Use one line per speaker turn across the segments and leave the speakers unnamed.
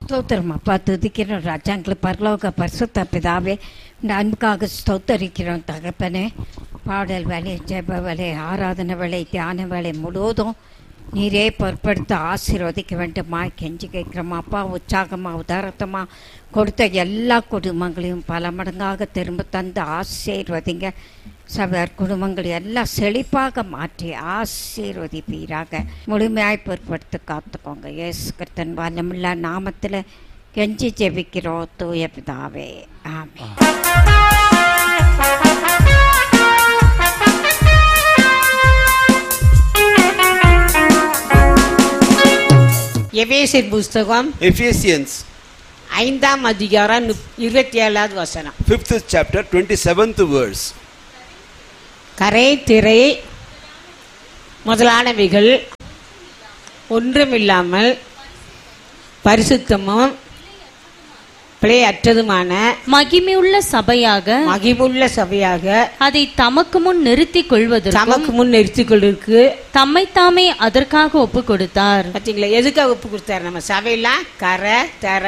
ஸ்தோத்திரம் அப்பா துதிக்கிறோம் ராஜாங்களை பரலோக பரிசுத்த பிதாவே இந்த அன்புக்காக ஸ்தோத்தரிக்கிறோம் தகப்பனே பாடல் வேலை ஜெப வேலை ஆராதனை வேலை தியான வேலை முழுவதும் நீரே பொருட்படுத்த ஆசீர்வதிக்க வேண்டுமா கெஞ்சி கேட்குறோம் அப்பா உற்சாகமாக உதாரத்தமாக கொடுத்த எல்லா குடும்பங்களையும் பல மடங்காக திரும்ப தந்து ஆசீர்வதிங்க சபையார் குடும்பங்கள் எல்லாம் செழிப்பாக மாற்றி ஆசீர்வதிப்பீராக முழுமையாய் பொருட்படுத்த காத்துக்கோங்க இயேசு கிறிஸ்தன் வல்லமுள்ள நாமத்தில் கெஞ்சி ஜெபிக்கிறோம் தூய பிதாவே ஆமென்
எபேசியர் புஸ்தகம்
Ephesians,
ஐந்தாம் அதிகாரம் முப்- இருபத்தி ஏழாவது வசனம்
5th chapter, 27th verse.
கரை திரை முதலானவைகள் ஒன்றுமில்லாமல் பரிசுத்தமும் பிழையற்றதுமான
மகிமையுள்ள சபையாக
மகிமுள்ள சபையாக
அதை தமக்கு முன் நிறுத்திக் கொள்வதற்கும்
தமக்கு முன் நிறுத்திக் கொள்வதற்கு
தம்மைத்தாமே அதற்காக ஒப்பு கொடுத்தார்
பார்த்தீங்களா எதுக்காக ஒப்பு கொடுத்தாரு நம்ம சபையெல்லாம் கரை தர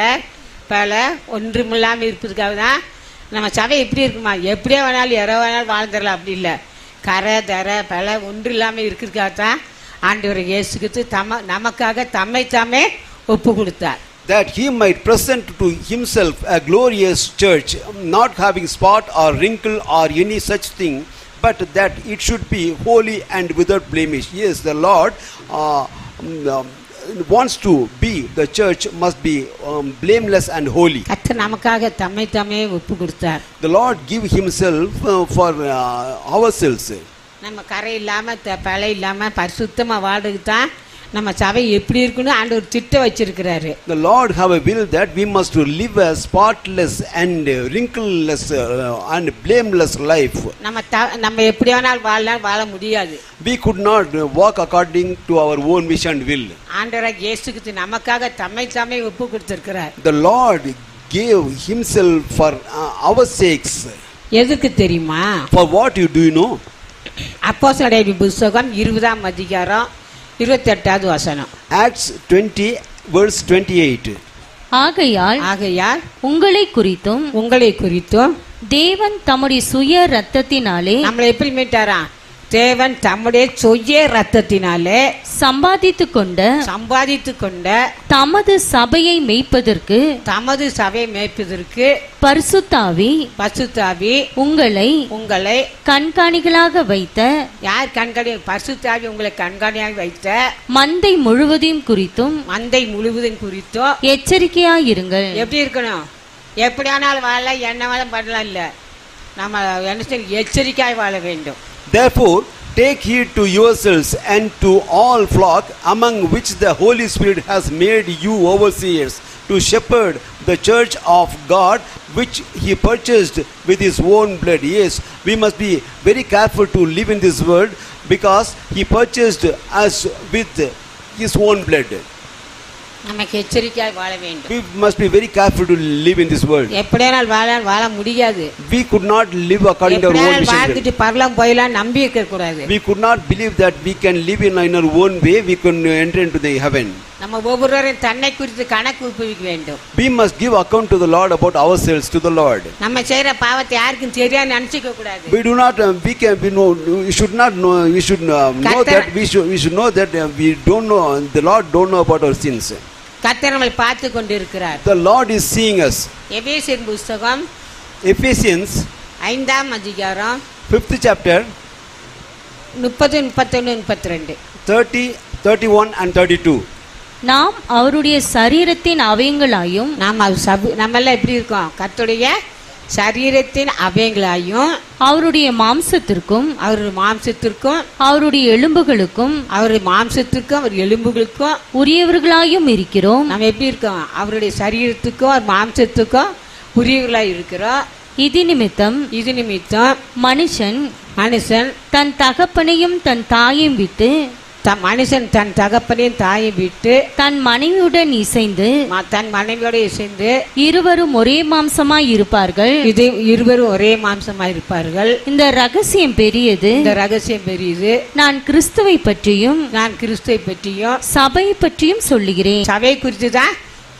பல ஒன்றுமில்லாமல் இருப்பதுக்காக தான் நம்ம சபை எப்படி இருக்குமா எப்படியே வேணாலும் எற வேணாலும் வாழ்ந்துடலாம் அப்படி இல்லை கரை தர பல ஒன்று இல்லாமல் இருக்கிறதுக்காக தான் ஆண்டவர் இயேசுக்கு தம நமக்காக தம்மை தாமே ஒப்பு கொடுத்தார்
That he might present to himself a glorious church, not having spot or wrinkle or any such thing, but that it should be holy and without blemish. Yes, the Lord uh, um, wants to be, the church must be um, blameless and holy.
கர்த்தர் நமக்காக தம்மை தாமே ஒப்பு கொடுத்தார்
The Lord give himself uh, for uh, ourselves.
நம்ம கரை இல்லாமல் த பழை இல்லாமல் பரிசுத்தமாக வாழ்றதுக்கு தான் நம்ம சபை எப்படி இருக்குன்னு ஆண்டவர் திட்டம் வச்சிருக்கிறாரு
The Lord have a will that we must to live a spotless and uh, wrinkleless uh, and blameless life.
நம்ம த நம்ம எப்படி வேணாலும் வாழலாம் வாழ முடியாது
We could not uh, walk according to our own wish and will.
ஆண்டவராக இயேசுக்கு நமக்காக தம்மை தாமே ஒப்பு கொடுத்திருக்கிறார்
The Lord gave Himself for uh, our sakes.
எதுக்கு தெரியுமா
For what you do you know?
அப்போஸ்தலருடைய புஸ்தகம் இருபதாம் அதிகாரம் இருபத்தெட்டாவது வசனம்
Acts 20 verse 28.
ஆகையால்
ஆகையால்
உங்களை குறித்தும்
உங்களை குறித்தும்
தேவன் தம்முடைய சுய ரத்தத்தினாலே
நம்மளை எப்படி மீட்டாரா தேவன் தம்முடைய சொய்ய ரத்தத்தினாலே
சம்பாதித்து கொண்ட
சம்பாதித்து கொண்ட
தமது சபையை மேய்ப்பதற்கு
தமது சபை மேய்ப்பதற்கு
பரிசுத்தாவி
பசுத்தாவி
உங்களை
உங்களை
கண்காணிகளாக வைத்த
யார் கண்காணி பசுத்தாவி உங்களை கண்காணியாக வைத்த
மந்தை முழுவதையும் குறித்தும்
மந்தை முழுவதும் குறித்தோ
எச்சரிக்கையாயிருங்கள்
எப்படி இருக்கணும் எப்படி ஆனாலும் வாழலாம் என்ன வேணாலும் பண்ணலாம் இல்லை நம்ம என்ன செய்யணும்? எச்சரிக்கையாய் வாழ வேண்டும்
Therefore, take heed to yourselves and to all flock among which the Holy Spirit has made you overseers to shepherd the church of God which he purchased with his own blood. Yes, we must be very careful to live in this world because he purchased us with his own blood.
நமக்கு எச்சரிக்கையாய் வாழ வேண்டும்
We must be very careful to live in this world.
எப்படியானால் வாழ வாழ முடியாது
We could not live according to our own
எப்படியானால்
mission.
வாழ்ந்துட்டு பரலாம் போயலாம் நம்பி இருக்க கூடாது
We could not believe that we can live in, in our own way, we can enter into the heaven.
நம்ம ஒவ்வொருவரும் தன்னை குறித்து கணக்கு ஒப்புவிக்க வேண்டும்
We must give account to the Lord about ourselves to the Lord.
நம்ம செய்யற பாவத்தை யாருக்கும் தெரியாது நினைச்சுக்க கூடாது
We do not, uh, we can, we know, we should not know, we should um, know
Kata-
that, we should, we should know that uh, we don't know, the Lord don't know about our sins.
கர்த்தர் நம்மளை பார்த்து கொண்டிருக்கிறார்
The Lord is seeing us.
எபேசியர் புஸ்தகம்
Ephesians,
ஐந்தாம் அதிகாரம்
5th chapter,
முப்பது முப்பத்தொன்னு முப்பத்தி ரெண்டு
30, 31 and 32.
நாம் அவருடைய சரீரத்தின் அவயங்களாயும்
நாம் அது சபு நம்மெல்லாம் எப்படி இருக்கோம் கர்த்தருடைய சரீரத்தின் அபயங்களாயும்
அவருடைய மாம்சத்திற்கும்
அவர் மாம்சத்திற்கும்
அவருடைய எலும்புகளுக்கும்
அவர் மாம்சத்திற்கும் அவர் எலும்புகளுக்கும்
உரியவர்களாயும் இருக்கிறோம்
நம்ம எப்படி இருக்கோம் அவருடைய சரீரத்துக்கும் அவர் மாம்சத்துக்கும் உரியவர்களாக இருக்கிறோம்
இது நிமித்தம்
இது நிமித்தம்
மனுஷன்
மனுஷன்
தன் தகப்பனையும் தன் தாயையும் விட்டு
த மனுஷன் தன் தகப்பனையும் தாயை விட்டு
தன் மனைவியுடன் இசைந்து
ம- தன் மனைவியோட இசைந்து
இருவரும் ஒரே மாம்சமாய் இருப்பார்கள்
இது இருவரும் ஒரே மாம்சமா இருப்பார்கள்
இந்த ரகசியம் பெரியது
இந்த ரகசியம் பெரியது
நான் கிறிஸ்துவை பற்றியும்
நான் கிறிஸ்துவை பற்றியும்
சபை பற்றியும் சொல்லுகிறேன்
சபை குறித்து தான்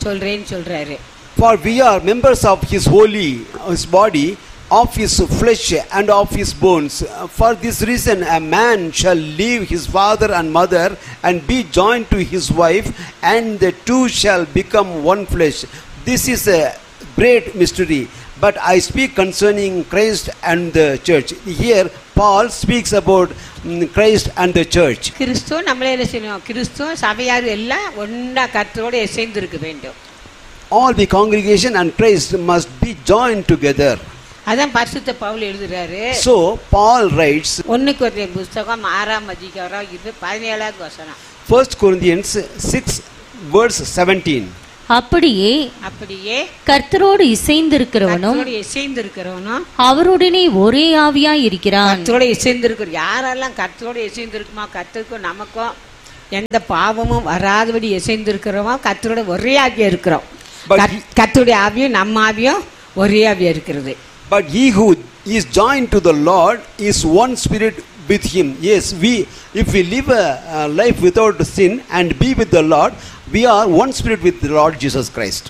சொல்றேன்னு சொல்றாரு
For we are members of his holy, his body, of his flesh and of his bones. For this reason, a man shall leave his father and mother and be joined to his wife, and the two shall become one flesh. This is a great mystery. But I speak concerning Christ and the church. Here, Paul speaks about mm, Christ and the church.
கிறிஸ்துவ நம்மளே என்ன செய்யணும் கிறிஸ்துவ சபையார் எல்லாம் ஒன்றா கத்தரோடு இசைந்திருக்க வேண்டும்
All the congregation and Christ must be joined together.
அதான் பரிசுத்த பவுல் எழுதுறாரு
So, Paul writes,
ஒண்ணுக்கு ஒரு புஸ்தகம் ஆறாம் அதிகாரம் இது பதினேழாவது வசனம்
1 Corinthians 6 verse 17.
அப்படியே
அப்படியே
கர்த்தரோடு இசைந்திருக்கிறவனும்
கத்தரோடு இசைந்திருக்கிறவனும்
அவருடனே ஒரே ஆவியாய் இருக்கிறான்
கத்தரோட இசைந்திருக்கிற யாரெல்லாம் கத்தரோட இசைந்திருக்குமா கத்தருக்கும் நமக்கும் எந்த பாவமும் வராதபடி இசைந்திருக்கிறோமோ கத்தரோட ஒரே ஆவியா இருக்கிறோம்
But
கத்-
he-
கர்த்தருடைய ஆவியும் நம்ம ஆவியும் ஒரே ஆவியா இருக்கிறது
But he who is joined to the Lord is one spirit with him. Yes, we if we live a, a life without sin and be with the Lord, we are one spirit with the Lord Jesus Christ.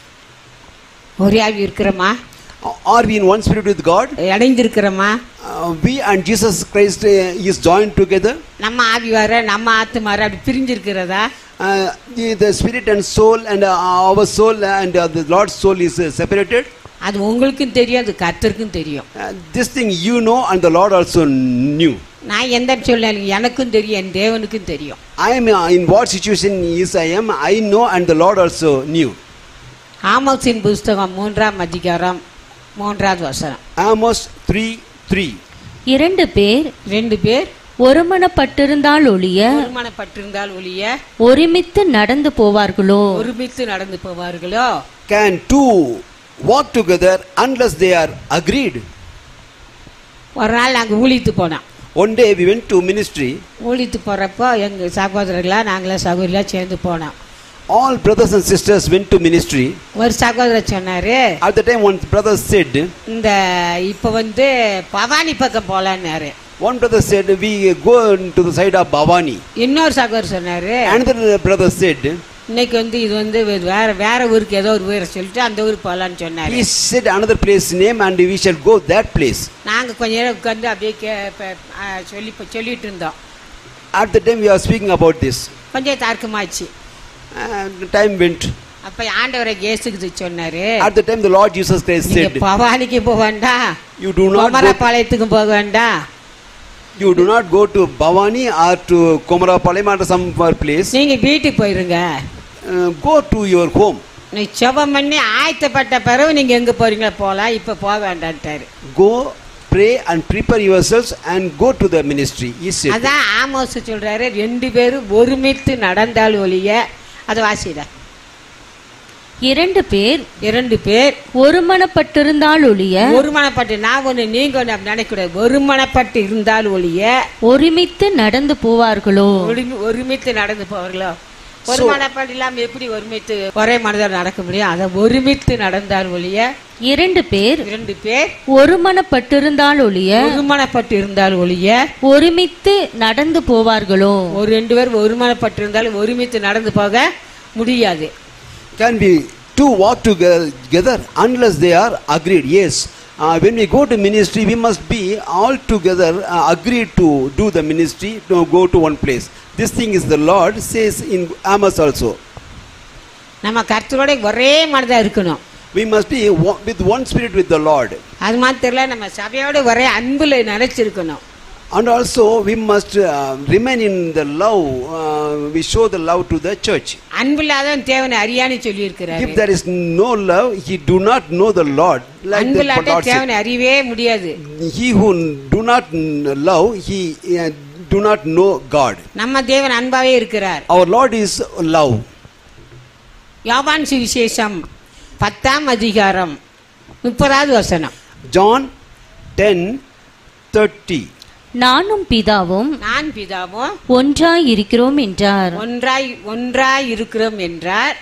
ஒரே ஆவி இருக்கிறோமா
Are we in one spirit with God?
இணைந்திருக்கிறோமா
Uh, we and Jesus Christ uh, is joined together.
நம்ம ஆவி வர நம்ம ஆத்து மாற அப்படி பிரிஞ்சிருக்கிறதா
Uh, the, the spirit and soul and uh, our soul and uh, the Lord's soul is uh, separated.
அது உங்களுக்கும் தெரியும் அது கர்த்தருக்கும் தெரியும்
Uh, this thing you know and the Lord also knew.
நான் எந்த சொல்ல எனக்கும் தெரியும் என் தேவனுக்கும் தெரியும்
I am uh, in what situation is I am, I know and the Lord also knew.
ஆமோஸின் புஸ்தகம் மூன்றாம் அதிகாரம் மூன்றாவது வசனம்
Amos 3 3.
இரண்டு பேர்
ரெண்டு பேர்
ஒருமனப்பட்டிருந்தால் ஒழிய
ஒருமனப்பட்டிருந்தால் ஒழிய
ஒருமித்து நடந்து போவார்களோ
ஒருமித்து நடந்து போவார்களோ
Can two walk together unless they are agreed?
ஒரு நாள் நாங்கள் ஊழித்து போனோம்
One day we went to ministry.
ஊழித்து போகிறப்போ எங்கள் சகோதரர்களா நாங்களாம் சகோதரிலாம் சேர்ந்து போனோம்
All brothers and sisters went to ministry.
ஒரு சகோதரர் சொன்னார்
At the time, one brother said,
இந்த இப்போ வந்து பவானி பக்கம் போகலான்னாரு
one brother said, we go to the side of Bhavani.
இன்னொரு சகோதரர் சொன்னார்
Another brother said,
இன்னைக்கு வந்து இது வந்து வேற வேற ஊருக்கு ஏதோ ஒரு ஊரை சொல்லிட்டு அந்த ஊருக்கு போகலான்னு சொன்னார்
he said another place name and we shall go that place.
நாங்கள் கொஞ்ச நேரம் உட்காந்து அப்படியே கே ப- ஆ, சொல்லி இப்ப சொல்லிட்டு இருந்தோம்
At the time we are speaking about this.
கொஞ்சம் தர்க்கமாச்சு
And time went.
அப்ப ஆண்டவரை இயேசுக்கு சொன்னாரு
At the time the Lord Jesus Christ
நீங்க
said,
பவானிக்கு போக வேண்டாம்
you do not go,
குமரப்பாளையத்துக்கும் போக வேண்டாம்
you do not go to Bhavani or to Komarapalayam or some other place.
நீங்க வீட்டுக்கு போயிருங்க
Uh, go to your home.
நீ செபம் பண்ணி ஆயத்தப்பட்ட பிறகு நீங்க எங்க போறீங்களோ போலாம் இப்ப போக வேண்டான்ட்டாரு
Go, pray and prepare yourselves and go to the ministry. He said.
அதான் ஆமோஸ் சொல்றாரு ரெண்டு பேரும் ஒருமித்து நடந்தால் ஒழிய அதை வாசிட
இரண்டு பேர்
இரண்டு பேர்
ஒருமனப்பட்டிருந்தால் ஒழிய
ஒருமனப்பட்டு நான் ஒண்ணு நீங்க ஒண்ணு அப்படி நினைக்கூடாது ஒருமனப்பட்டு இருந்தால் ஒழிய
ஒருமித்து நடந்து போவார்களோ
ஒருமி- ஒருமித்து நடந்து போவார்களோ ஒரு மனப்பாடு இல்லாம எப்படி ஒருமித்து ஒரே மனதோடு நடக்க முடியும் அதை ஒருமித்து நடந்தால் ஒழிய
இரண்டு பேர்
இரண்டு பேர்
ஒருமனப்பட்டிருந்தால் ஒழிய
ஒருமனப்பட்டு இருந்தால் ஒழிய
ஒருமித்து நடந்து போவார்களோ
ஒரு ரெண்டு பேர் ஒருமனப்பட்டு இருந்தாலும் ஒருமித்து நடந்து போக முடியாது
Can we two walk together unless they are agreed? Yes. Uh, when we go to ministry, we must be all together uh, agreed to do the ministry to go to one place. This thing is the Lord says in Amos also.
நம்ம கர்த்தரோட ஒரே மனதா இருக்கணும்
We must be one, with one spirit with the Lord.
அது மாத்திரம் நம்ம சபையோட ஒரே அன்புல நினைச்சிருக்கணும்
And also we must uh, remain in the love. Uh, we show the love to the church.
அன்பில்லாதவன் தேவனை அறியான்னு சொல்லி இருக்கிறாரு
If there is no love, he do not know the Lord. Like the
அன்பில்லாத
Lord said.
தேவனை அறியவே முடியாது
He who do not love, he uh, do not know God.
நம்ம தேவன் அன்பாவே இருக்கிறார்
Our Lord is love.
யோவான் சுவிசேஷம் பத்தாம் அதிகாரம் முப்பதாவது வசனம்
John 10 30.
நானும் பிதாவும்
நான் பிதாவும்
ஒன்றாய் இருக்கிறோம் என்றார்
ஒன்றாய் ஒன்றாய் இருக்கிறோம் என்றார்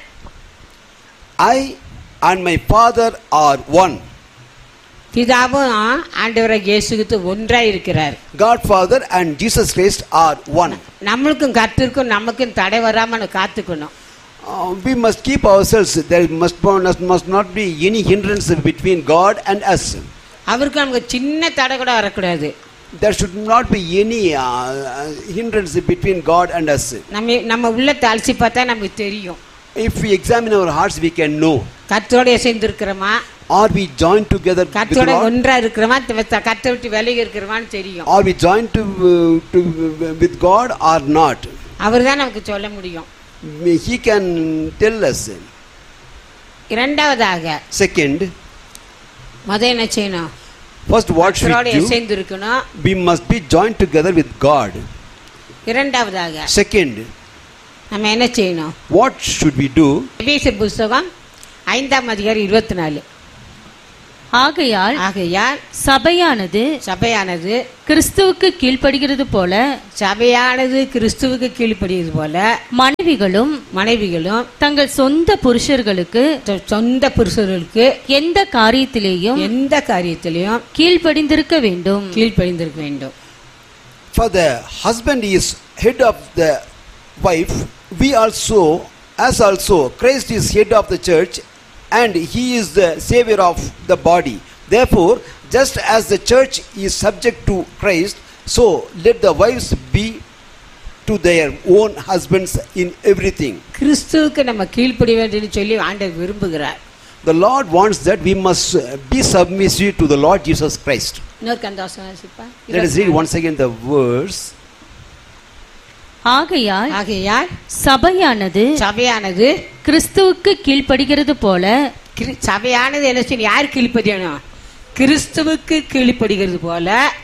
I and my Father are one.
பிதாவும் ஆண்டவரை இயேசுகிட்டு ஒன்றாய் இருக்கிறார்
God Father and Jesus Christ are one.
நம்மளுக்கும் கத்திற்கும் நமக்கும் தடை வராம நம்ம காத்துக்கணும்
Uh, we must keep ourselves, there must, must, must not be any hindrance between God and us.
அவருக்கு நமக்கு சின்ன தடை கூட வரக்கூடாது
There should not be any uh, hindrance between God and us.
நம்ம நம்ம உள்ள அலசி பார்த்தா நமக்கு தெரியும்
If we examine our hearts, we can know.
கத்தோட இசைந்திருக்கிறோமா
Are we joined together with the
கத்தோட
Lord?
ஒன்றா இருக்கிறோமா கத்தை விட்டு விலகி இருக்கிறோமான்னு தெரியும்
Are we joined to, uh, to, with God or not?
அவர் தான் நமக்கு சொல்ல முடியும்
He can tell us.
இரண்டாவதாக
Second,
முத என்ன செய்யணும்
first what should
கத்தரோட
we do?
இசைந்து இருக்கணும்
We must be joined together with God.
இரண்டாவதாக
Second,
நம்ம என்ன செய்யணும்
what should we do?
எபேசியர் புஸ்தகம் ஐந்தாம் அதிகாரம் இருபத்தி நாலு
ஆகையால்
ஆகையால்
சபையானது
சபையானது
கிறிஸ்துவுக்கு கீழ்ப்படுகிறது போல
சபையானது கிறிஸ்துவுக்கு கீழ்ப்படியது போல
மனைவிகளும்
மனைவிகளும்
தங்கள் சொந்த புருஷர்களுக்கு
சொ- சொந்த புருஷர்களுக்கு
எந்த காரியத்திலேயும்
எந்த காரியத்திலையும்
கீழ்ப்படிந்திருக்க வேண்டும்
கீழ்ப்படிந்திருக்க வேண்டும்
For the husband is head of the wife, we also, as also, Christ is head of the church, and he is the savior of the body. Therefore, just as the church is subject to Christ, so let the wives be to their own husbands in everything.
கிறிஸ்துவுக்கு நம்ம கீழ்ப்படிய வேண்டும் சொல்லி ஆண்டவர் விரும்புகிறார்
The Lord wants that we must uh, be submissive to the Lord Jesus Christ.
இன்னொரு கந்தோசம் வாசிப்பா.
Let us read once again the verse.
ஆகையால்
ஆகையால்
சபையானது
சபையானது
கிறிஸ்துவுக்கு கீழ்ப்படுகிறது போல
கிரி- சபையானது என்ன செய்யணும் யார் கீழ்ப்படியணும் கிறிஸ்துவுக்கு கீழ்ப்படுகிறது போல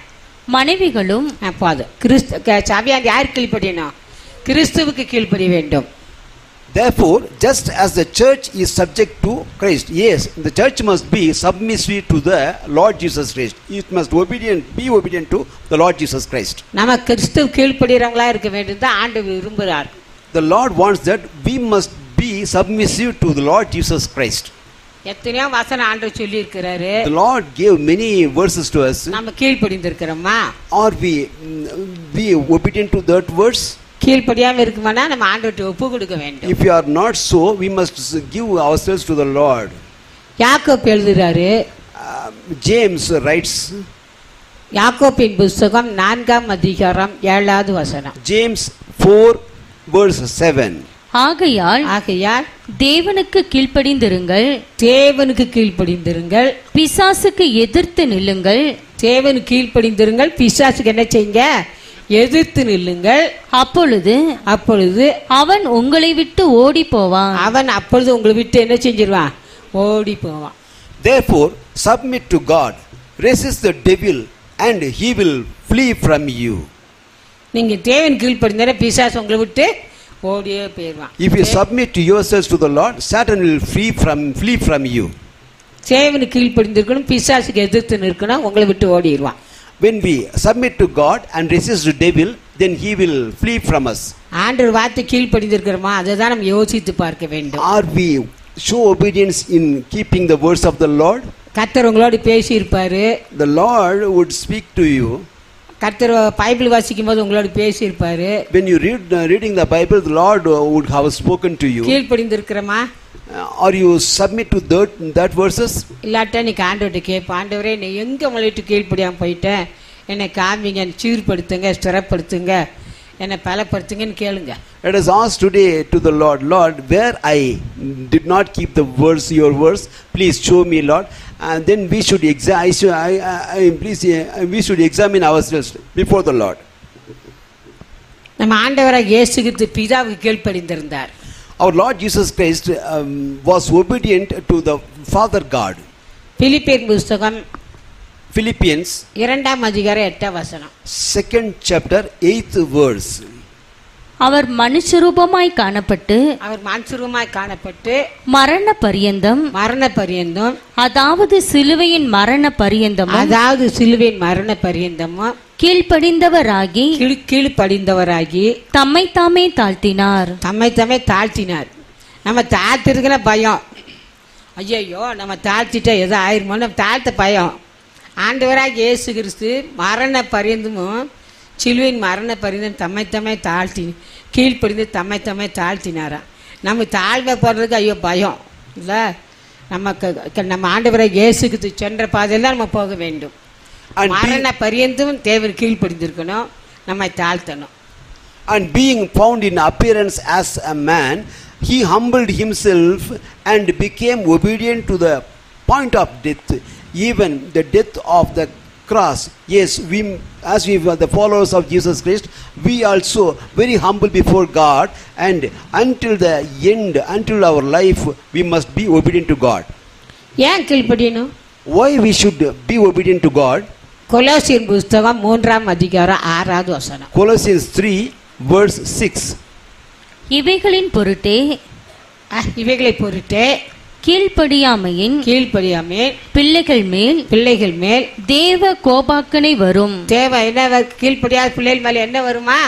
மனைவிகளும்
ஆ, போதும் கிறிஸ்து க- சபையானது யார் கீழ்ப்படியணும் கிறிஸ்துவுக்கு கீழ்ப்படிய வேண்டும்
Therefore, just as the church is subject to Christ, yes, the church must be submissive to the Lord Jesus Christ. It must obedient, be obedient to the Lord Jesus Christ.
நம்ம கிறிஸ்துவ கீழ்ப்படுகிறவங்களா இருக்க வேண்டும் தான் ஆண்டவர் விரும்புகிறார்
The Lord wants that we must be submissive to the Lord Jesus Christ.
எத்தனையோ வசனம் ஆண்டவர் சொல்லி இருக்கிறாரு
The Lord gave many verses to us.
நம்ம கீழ்ப்படிந்திருக்கிறோமா
Are we mm, be obedient to that verse?
கீழ்ப்படியாம இருக்குமானா நம்ம ஆண்டவர்கிட்ட ஒப்பு கொடுக்க வேண்டும்
If you are not so, we must give ourselves to the Lord.
Yakob எழுதுறாரு
Uh, James writes,
யாக்கோப்பின் புஸ்தகம் நான்காம் அதிகாரம் ஏழாவது வசனம்
James 4, verse 7.
ஆகையால்
ஆகையால்
தேவனுக்கு கீழ்ப்படிந்திருங்கள்
தேவனுக்கு கீழ்ப்படிந்திருங்கள்
பிசாசுக்கு எதிர்த்து நில்லுங்கள்
தேவனுக்கு கீழ்ப்படிந்திருங்கள் பிசாசுக்கு என்ன செய்யுங்க எதிர்த்து நில்லுங்கள்
அப்பொழுது
அப்பொழுது
அவன் உங்களை விட்டு ஓடி போவான்
அவன் அப்பொழுது உங்களை விட்டு என்ன செஞ்சிருவான் ஓடி போவான்
Therefore, submit to God, resist the devil, and he will flee from you.
நீங்க தேவன் கீழ்ப்படிந்தார பிசாசு உங்களை விட்டு ஓடியே போயிடுவான்
If you submit to yourselves to the Lord, Satan will flee from flee from you.
தேவனுக்கு கீழ்ப்படிந்திருக்கணும் பிசாசுக்கு எதிர்த்து நிற்கணும் உங்களை விட்டு ஓடிடுவான்
When we submit to God and resist the devil, then he will flee from us.
ஆண்டவர் வார்த்தை கீழ்ப்படிந்திருக்கிறோமா அதை தான் நம்ம யோசித்து பார்க்க வேண்டும்
Are we show obedience in keeping the words of the Lord?
கர்த்தர் உங்களோடு பேசி இருப்பாரு
The Lord would speak to you.
கர்த்தர் பைபிள் வாசிக்கும் போது உங்களோடு பேசி இருப்பாரு
When you read uh, reading the Bible, the Lord uh, would have spoken to you.
கீழ்ப்படிந்திருக்கிறோமா
Uh, Are you submit to that, that verses?
இல்லாட்டா நீ ஆண்டவர்கிட்ட கேட்ப ஆண்டவரே நீ எங்க உங்களை விட்டு கீழ்ப்படியாம போயிட்டேன் என்னை காமிங்க என்னை சீர்படுத்துங்க ஸ்திரப்படுத்துங்க என்னை பலப்படுத்துங்கன்னு கேளுங்க
Let us ask today to the Lord, Lord, where I did not keep the words, your words, please show me, Lord. And then we should exa- I should, I, I, I- please, uh, we should examine ourselves before the Lord.
நம்ம ஆண்டவராக இயேசுகித்து பிதாவுக்கு கீழ்ப்படிந்திருந்தார்
Our Lord Jesus Christ um, was obedient to the Father God.
பிலிப்பியர் புஸ்தகம்
Philippians,
இரண்டாம் அதிகாரம் எட்டாம் வசனம்
second chapter, eighth verse.
அவர் மனுஷரூபமாய் காணப்பட்டு
அவர் மனுஷருமாய் காணப்பட்டு
மரண பரியந்தம்
மரண பரியந்தம்
அதாவது சிலுவையின் மரண பரியந்தமும்
அதாவது சிலுவையின் மரண பரியந்தமும்
கீழ்ப்படிந்தவராகி
கீழ் கீழ்ப்படிந்தவராகி
தம்மை தாமே தாழ்த்தினார்
தம்மை தம்மை தாழ்த்தினார் நம்ம தாழ்த்திருக்கிற பயம் ஐயையோ நம்ம தாழ்த்திட்டா எதோ ஆயிருமோ நம்ம தாழ்த்த பயம் ஆண்டவராக இயேசு கிறிஸ்து மரண பரியந்தமும் சிலுவையின் மரண பரியந்தம் தம்மை தம்மை தாழ்த்தி கீழ்ப்படிந்து தம்மை தம்மை தாழ்த்தினாராம் நம்ம தாழ்மை போடுறதுக்கு ஐயோ பயம் இல்லை நம்ம க- க- நம்ம ஆண்டவரை இயேசுக்கு சென்ற பாதையில் தான் நம்ம போக வேண்டும்
And be-
மரண பரியந்தும் தேவர் கீழ்ப்படிந்திருக்கணும் நம்மை தாழ்த்தணும்
And being found in appearance as a man, he humbled himself and became obedient to the point of death, even the death of the cross. Yes, we, as we were the followers of Jesus Christ, we also very humble before God, and until the end, until our life, we must be obedient to God.
ஏன் கீழ்ப்படியணும்
Why we should be obedient to God?
Colossian புஸ்தகம் மூன்றாம் அதிகாரம் ஆறாவது வசனம்
Colossians 3, verse 6.
இவைகளின் பொருட்டே
அஹ், இவைகளை பொருட்டு
கீழ்ப்படியாமையின்
கீழ்ப்படியாமே
பிள்ளைகள் மேல்
பிள்ளைகள் மேல்
தேவ கோபாக்கனை வரும்
தேவ என்ன வ- கீழ்ப்படியாத பிள்ளைகள் மேல என்ன வருமா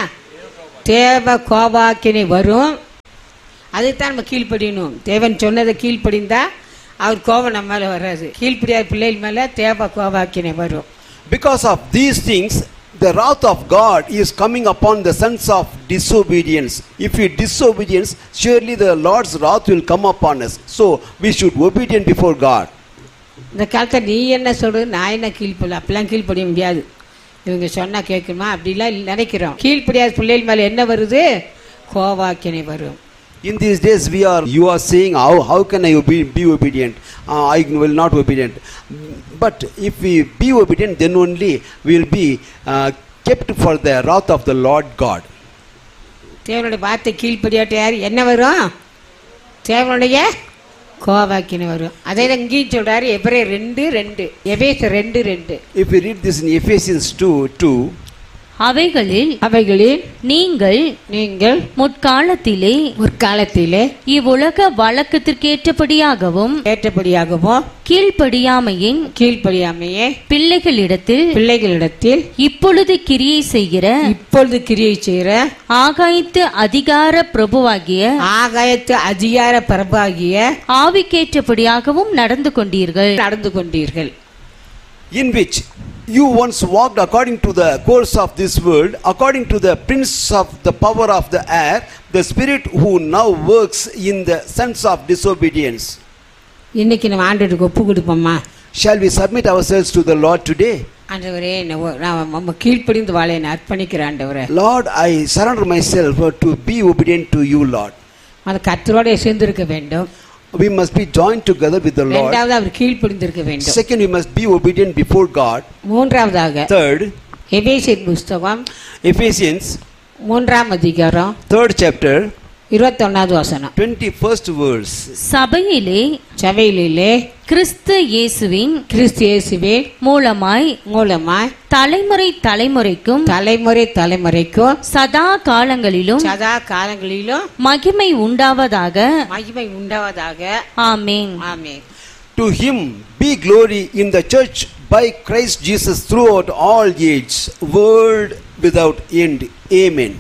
தேவ கோபாக்கினை வரும் அதுதான் நம்ம கீழ்ப்படியணும் தேவன் சொன்னதை கீழ்ப்படிந்தா அவர் கோபம் நம்ம மேல வராது கீழ்ப்படியாத பிள்ளைகள் மேல தேவ கோபாக்கினை வரும்
Because of these things, the wrath of God is coming upon the sons of disobedience. If we disobedience, surely the Lord's wrath will come upon us. So we should obedient before God.
இந்த காலத்தில் நீ என்ன சொல்றது நான் என்ன கீழ்ப்படிய அப்படிலாம் கீழ்ப்படிய முடியாது இவங்க சொன்னா கேட்கணுமா அப்படிலாம் இல்ல- நினைக்கிறோம் கீழ்ப்படியாத பிள்ளைகள் மேல என்ன வருது கோபாக்கினை வரும்
In these days, we are you are saying how how can I obe- be obedient? Uh, I will not obedient. But if we be obedient, then only we will be uh, kept for the wrath of the Lord God.
தேவனுடைய வார்த்தை கீழ்ப்படியாட்ட யார் என்ன வரும் தேவனுடைய கோவாக்கினை வரும் அதே தான் இங்கேயும் சொல்றாரு எபிரே ரெண்டு ரெண்டு எபேச ரெண்டு ரெண்டு
If we read this in Ephesians 2 2,
அவைகளில்
அவைகளில்
நீங்கள்
நீங்கள்
முற்காலத்திலே
முற்காலத்திலே
இவ்வுலக வழக்கத்திற்கேற்றபடியாகவும்
ஏற்றபடியாகவும்
கீழ்ப்படியாமையின்
கீழ்ப்படியாமையே
பிள்ளைகளிடத்தில்
பிள்ளைகளிடத்தில்
இப்பொழுது கிரியை செய்கிற
இப்பொழுது கிரியை செய்கிற
ஆகாயத்து அதிகார பிரபுவாகிய
ஆகாயத்து அதிகார பிரபாகிய
ஆவிக்கேற்றபடியாகவும் நடந்து கொண்டீர்கள்
நடந்து கொண்டீர்கள்
in which you once walked according to the course of this world, according to the prince of the power of the air, the spirit who now works in the sons of disobedience.
இன்னைக்கு நம்ம ஆண்டவருக்கு ஒப்பு கொடுப்போம்மா
Shall we submit ourselves to the Lord today?
ஆண்டவரே நான் நான் நம்ம கீழ்ப்படிந்து வாழ என்னை அர்ப்பணிக்கிறேன் ஆண்டவரே
Lord, I surrender myself to be obedient to you, Lord.
அது கத்தரோட சேர்ந்திருக்க வேண்டும்
We must be joined together with the Lord.
இரண்டாவது அவர் கீழ்ப்படிந்திருக்க வேண்டும்
Second, we must be obedient before God.
மூன்றாவதாக
Third,
எபேசியர் புஸ்தகம்
Ephesians,
மூன்றாம் அதிகாரம்
third chapter,
இருபத்தொன்னாவது வசனம்
21st verse.
சபையிலே
சபையிலே
கிறிஸ்து இயேசுவின்
கிறிஸ்து இயேசுவே
மூலமாய்
மூலமாய்
தலைமுறை தலைமுறைக்கும்
தலைமுறை தலைமுறைக்கும்
சதா காலங்களிலும்
சதா காலங்களிலும்
மகிமை உண்டாவதாக
மகிமை உண்டாவதாக
ஆமேன்
ஆமென்
To him be glory in the church by Christ Jesus throughout all ages, world without end. Amen.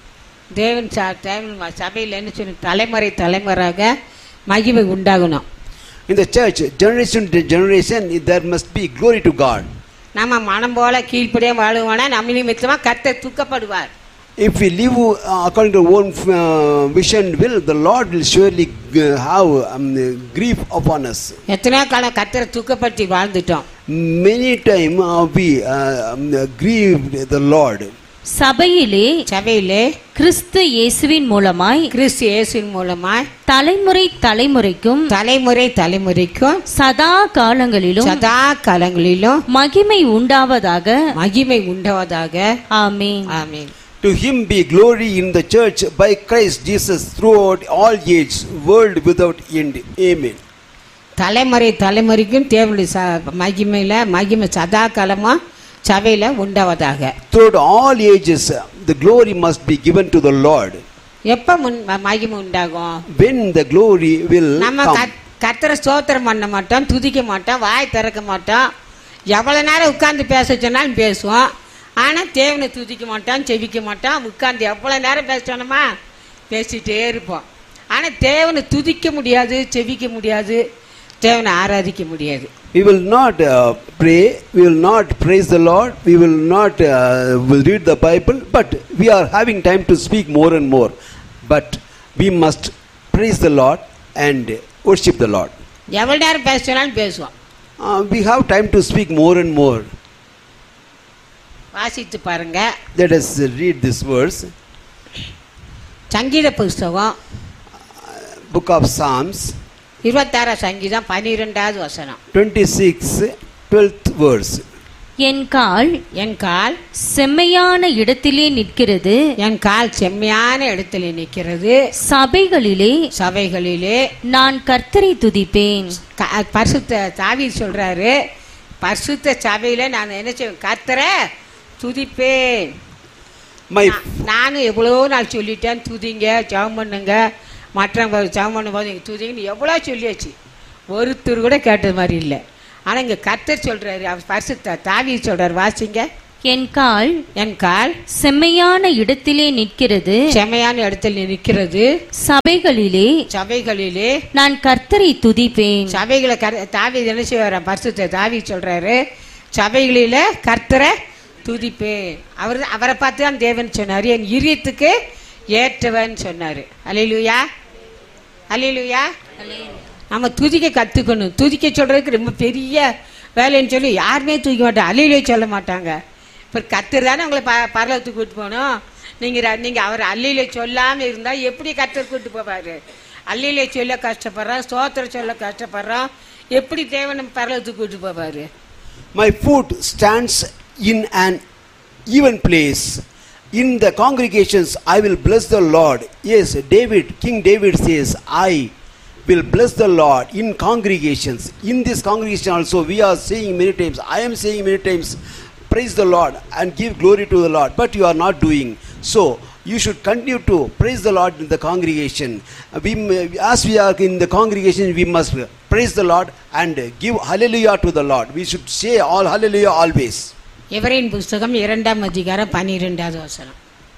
தேவன் ச- தேவன் ம- சபையில் என்ன சொல்லி தலைமுறை தலைமுறையாக மகிமை உண்டாகணும்
In the church, generation to generation, there must be glory to God.
நம்ம மனம் போல கீழ்ப்படியே வாழுவோனா நம்ம நிமித்தமாக கத்தை துக்கப்படுவார்
If we live uh, according to our own uh, vision will, the Lord will surely uh, have um, grief upon us.
எத்தனையோ காலம் கத்தரை துக்கப்படுத்தி வாழ்ந்துட்டோம்
Many times uh, we uh, um, grieved the Lord.
சபையிலே
சபையிலே
கிறிஸ்து இயேசுவின் மூலமாய்
கிறிஸ்து இயேசுவின் மூலமாய்
தலைமுறை தலைமுறைக்கும்
தலைமுறை தலைமுறைக்கும்
சதா காலங்களிலும்
சதா காலங்களிலும்
மகிமை உண்டாவதாக
மகிமை உண்டாவதாக
ஆமேன்
ஆமென்
To him be glory in the church by Christ Jesus throughout all ages, world without end. Amen.
தலைமுறை தலைமுறைக்கும் தேவனுடைய ச மகிமையில் மகிமை சதா காலமாக சபையில் உண்டாவதாக
Throughout all ages, the glory must be given to the Lord.
எப்போ முன் ம- மகிமை உண்டாகும்
When the glory will
நம்ம
come.
கத்- கர்த்தரை ஸ்தோத்திரம் பண்ண மாட்டோம் துதிக்க மாட்டோம் வாய் திறக்க மாட்டோம் எவ்வளோ நேரம் உட்கார்ந்து பேச சொன்னாலும் பேசுவோம் ஆனால் தேவனை துதிக்க மாட்டோம் செவிக்க மாட்டோம் உட்கார்ந்து எவ்வளோ நேரம் பேசணுமா பேசிட்டே இருப்போம் ஆனால் தேவனை துதிக்க முடியாது செவிக்க முடியாது தேவனை ஆராதிக்க முடியாது
We will not uh, pray, we will not praise the Lord, we will not uh, will read the Bible, but we are having time to speak more and more. But we must praise the Lord and worship the Lord.
எவ்வளோ நேரம் பேச சொன்னாலும் பேசுவோம்
Uh, we have time to speak more and more.
வாசித்து பாருங்க
Let us read this verse.
சங்கீத புஸ்தகம்
Book of Psalms,
இருபத்தாறாம் சங்கீதம் பன்னிரெண்டாவது வசனம்
26, 12th verse.
என் கால்
என் கால்
செம்மையான இடத்திலே நிற்கிறது
என் கால் செம்மையான இடத்துல நிற்கிறது
சபைகளிலே
சபைகளிலே
நான் கர்த்தரை துதிப்பேன்
க- பரிசுத்த தாவி சொல்றாரு பரிசுத்த சபையில நான் என்ன செய்வேன் கர்த்தரை துதிப்பேன்
My
நா- நானும் எவ்வளோ நாள் சொல்லிட்டேன் துதிங்க ஜெபம் பண்ணுங்க மற்றவங்க ஜெபம் பண்ணும்போது நீங்கள் துதிங்கன்னு எவ்வளோ சொல்லியாச்சு ஒருத்தர் கூட கேட்டது மாதிரி இல்லை ஆனால் இங்கே கர்த்தர் சொல்றாரு அவர் பரிசுத்த தாவி சொல்றாரு வாசிங்க
என் கால்
என் கால்
செம்மையான இடத்திலே நிற்கிறது
செமையான இடத்துல நிற்கிறது
சபைகளிலே
சபைகளிலே
நான் கர்த்தரை துதிப்பேன்
சபைகளை கர் தாவி என்ன செய்வார் பரிசுத்த தாவி சொல்றாரு சபைகளில கர்த்தரை துதிப்பேன் அவர் அவரை பார்த்து தான் தேவன் சொன்னார் என் இரியத்துக்கு ஏற்றவன் சொன்னார் அலையிலுயா அலையிலுயா நம்ம துதிக்க கற்றுக்கணும் துதிக்க சொல்றதுக்கு ரொம்ப பெரிய வேலைன்னு சொல்லி யாருமே தூக்க மாட்டாங்க அலையிலே சொல்ல மாட்டாங்க இப்போ கத்தர் தானே உங்களை ப பரலத்துக்கு கூட்டு போகணும் நீங்கள் நீங்கள் அவர் அல்லையில சொல்லாமல் இருந்தால் எப்படி கத்தர் கூட்டு போவார் அல்லையில சொல்ல கஷ்டப்படுறோம் ஸ்தோத்திரம் சொல்ல கஷ்டப்படுறோம் எப்படி தேவன் நம்ம பரலத்துக்கு கூட்டு போவார்
My foot stands in an even place. In the congregations, I will bless the Lord. Yes, David, King David says, I will bless the Lord in congregations. In this congregation also, we are saying many times, I am saying many times, praise the Lord and give glory to the Lord, but you are not doing. So, you should continue to praise the Lord in the congregation. Uh, We, m- as we are in the congregation, we must praise the Lord and give hallelujah to the Lord. We should say all hallelujah always.
எவரின் புஸ்தகம் இரண்டாம் அதிகாரம் பன்னிரெண்டாவது வசனம்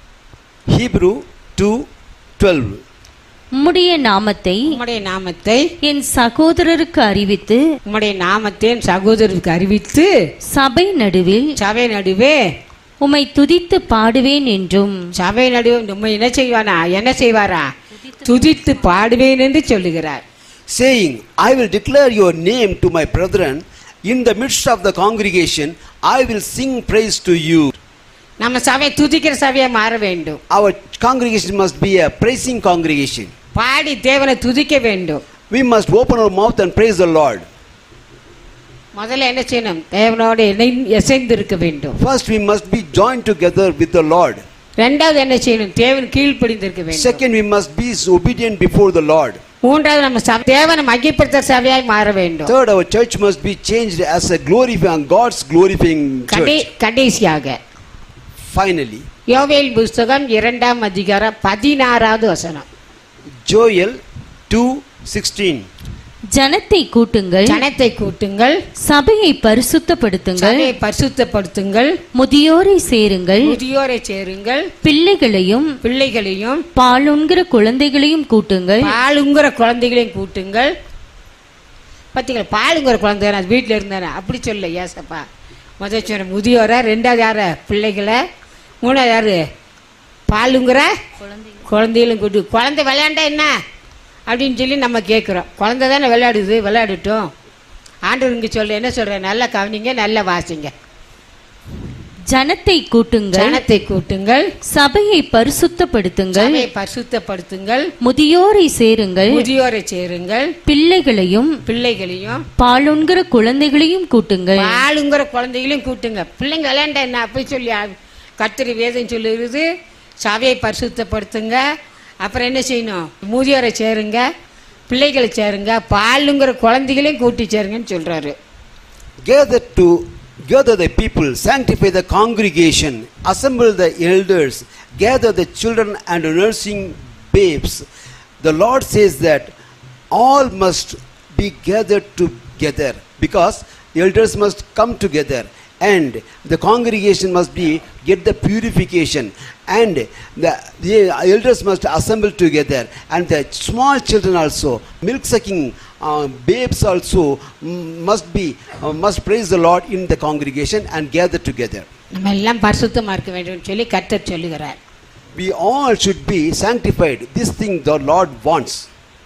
Hebrew 2 12.
உம்முடைய நாமத்தை
உம்முடைய நாமத்தை
என் சகோதரருக்கு அறிவித்து
உம்முடைய நாமத்தை என் சகோதரருக்கு அறிவித்து
சபை நடுவில்
சபை நடுவே
உம்மை துதித்து பாடுவேன் என்றும்
சபை நடுவே நம்ம என்ன செய்வானா என்ன செய்வாரா துதித்து பாடுவேன் என்று சொல்லுகிறார்
saying, I will declare your name to my brethren. In the midst of the congregation, I will sing praise to you.
நம்ம சபை துதிக்கிற சபையா மாற வேண்டும்
Our congregation must be a praising congregation.
பாடி தேவனை துதிக்க வேண்டும்
We must open our mouth and praise the Lord.
முதல்ல என்ன செய்யணும் தேவனோட இணைந்து இசைந்து இருக்க வேண்டும்
First, we must be joined together with the Lord.
ரெண்டாவது என்ன செய்யணும் தேவன் கீழ்ப்படிந்திருக்க வேண்டும்
Second, we must be obedient before the Lord.
மூன்றாவது நம்ம சபை தேவனை மகிப்படுத்த சபையாய் மாற வேண்டும்
Third, our church must be changed as a glorifying God's glorifying
கடை
church.
கடைசியாக
Finally,
யோவேல் புஸ்தகம் இரண்டாம் அதிகாரம் பதினாறாவது வசனம்
Joel 2:16.
ஜனத்தை கூட்டுங்கள்
ஜனத்தை கூட்டுங்கள்
சபையை பரிசுத்தப்படுத்துங்கள்
சபையை பரிசுத்தப்படுத்துங்கள்
முதியோரை சேருங்கள்
முதியோரை சேருங்கள்
பிள்ளைகளையும்
பிள்ளைகளையும்
பாலுண்கிற குழந்தைகளையும் கூட்டுங்கள்
பாலுங்கிற குழந்தைகளையும் கூட்டுங்கள் பார்த்தீங்களா பாலுங்கிற குழந்தை அது வீட்டில் இருந்தானே அப்படி சொல்ல ஏசப்பா முதல் சொன்ன முதியோரை ரெண்டாவது யார பிள்ளைகளை மூணாவது யாரு பாலுங்கிற குழந்தைகளும் கூட்டு குழந்தை விளையாண்டா என்ன அப்படின்னு சொல்லி நம்ம கேட்குறோம் குழந்தை தானே விளையாடுது விளையாடட்டும் ஆண்டவர் இங்கே சொல்ல என்ன சொல்கிறேன் நல்லா கவனிங்க நல்லா வாசிங்க
ஜனத்தை கூட்டுங்கள்
ஜனத்தை கூட்டுங்கள்
சபையை பரிசுத்தப்படுத்துங்கள்
சபையை பரிசுத்தப்படுத்துங்கள்
முதியோரை சேருங்கள்
முதியோரை சேருங்கள்
பிள்ளைகளையும்
பிள்ளைகளையும்
பாலுண்கிற குழந்தைகளையும் கூட்டுங்கள்
பாலுங்கிற குழந்தைகளையும் கூட்டுங்க பிள்ளைங்க விளையாண்டா என்ன அப்படி சொல்லி ஆ- கர்த்தர் வேதம் சொல்லுகிறது சபையை பரிசுத்தப்படுத்துங்க அப்புறம் என்ன செய்யணும் முதியோரை சேருங்க பிள்ளைகளை சேருங்க பாலுங்கிற குழந்தைகளையும் கூட்டி சேருங்கன்னு சொல்றாரு
Gather to gather the people, sanctify the congregation, assemble the elders, gather the children and nursing babes. The Lord says that all must be gathered together because elders must come together and the congregation must be get the purification and the, the elders must assemble together and the small children also milk sucking uh, babes also mm, must be uh, must praise the lord in the congregation and gather together
நம்ம எல்லாம் பரிசுத்தமா இருக்க வேண்டும் சொல்லி கர்த்தர் சொல்லுகிறார்
we all should be sanctified this thing the lord wants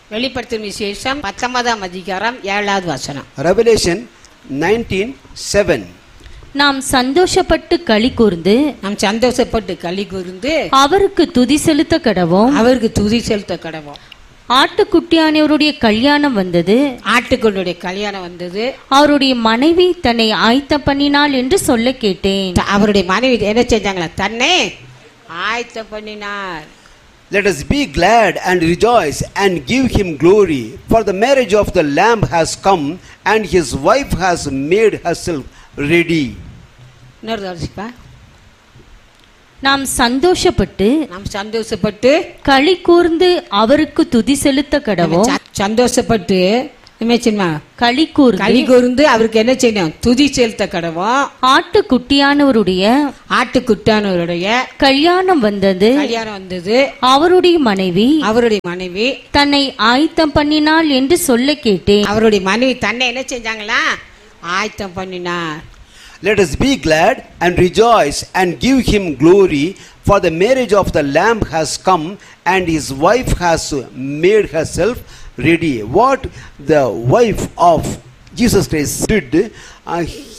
வெளிப்படுத்தும் விசேஷம் பத்தொன்பதாம் அதிகாரம் ஏழாவது வசனம்
Revelation 19 7.
நாம் சந்தோஷப்பட்டு களி கூர்ந்து
நாம் சந்தோஷப்பட்டு களி கூர்ந்து
அவருக்கு துதி செலுத்த கடவோம்
அவருக்கு துதி செலுத்த கடவோம்
ஆட்டுக்குட்டியானவருடைய கல்யாணம் வந்தது
ஆட்டுக்குள்ளுடைய கல்யாணம் வந்தது
அவருடைய மனைவி தன்னை ஆயத்த பண்ணினாள் என்று சொல்ல கேட்டேன்
த- அவருடைய மனைவி என்ன செஞ்சாங்களா தன்னை ஆயத்தம் பண்ணினார்
Let us be glad and rejoice and give him glory, for the marriage of the Lamb has come, and his wife has made herself ready.
இன்னொரு தரிசிப்பா
நாம் சந்தோஷப்பட்டு
நாம் சந்தோஷப்பட்டு
களி கூர்ந்து அவருக்கு துதி செலுத்த
நம்ம
கடவோம்
ச- சந்தோஷப்பட்டு என்ன செய்யணுமா
களி கூர்ந்து
களி கூர்ந்து அவருக்கு என்ன செய்யணும் துதி செலுத்த கடவோம்
ஆட்டுக்குட்டியானவருடைய
ஆட்டுக்குட்டானவருடைய
கல்யாணம் வந்தது
கல்யாணம் வந்தது
அவருடைய மனைவி
அவருடைய மனைவி
தன்னை ஆயத்தம் பண்ணினாள் என்று சொல்ல கேட்டேன்
அவருடைய மனைவி தன்னை என்ன செஞ்சாங்களா ஆயத்தம் பண்ணினார்
Let us be glad and rejoice and give him glory, for the marriage of the Lamb has come, and his wife has made herself ready. What the wife of Jesus Christ did, uh,